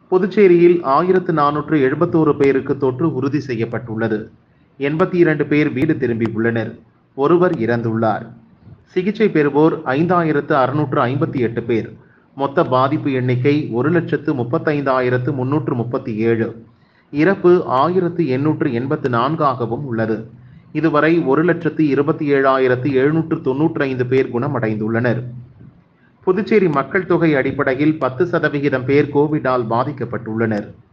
புதுச்சேரியில் ஆயிரத்து நானூற்று எழுபத்தோரு பேருக்கு தொற்று உறுதி செய்யப்பட்டுள்ளது எண்பத்தி இரண்டு பேர் வீடு திரும்பியுள்ளனர் ஒருவர் இறந்துள்ளார் சிகிச்சை பெறுவோர் ஐந்தாயிரத்து அறுநூற்று ஐம்பத்தி எட்டு பேர் மொத்த பாதிப்பு எண்ணிக்கை ஒரு லட்சத்து முப்பத்தைந்தாயிரத்து முன்னூற்று முப்பத்தி ஏழு இறப்பு ஆயிரத்து எண்ணூற்று எண்பத்து நான்காகவும் உள்ளது இதுவரை ஒரு லட்சத்து இருபத்தி ஏழாயிரத்து எழுநூற்று தொன்னூற்றி ஐந்து பேர் குணமடைந்துள்ளனர் புதுச்சேரி மக்கள் தொகை அடிப்படையில் பத்து சதவிகிதம் பேர் கோவிடால் பாதிக்கப்பட்டுள்ளனர்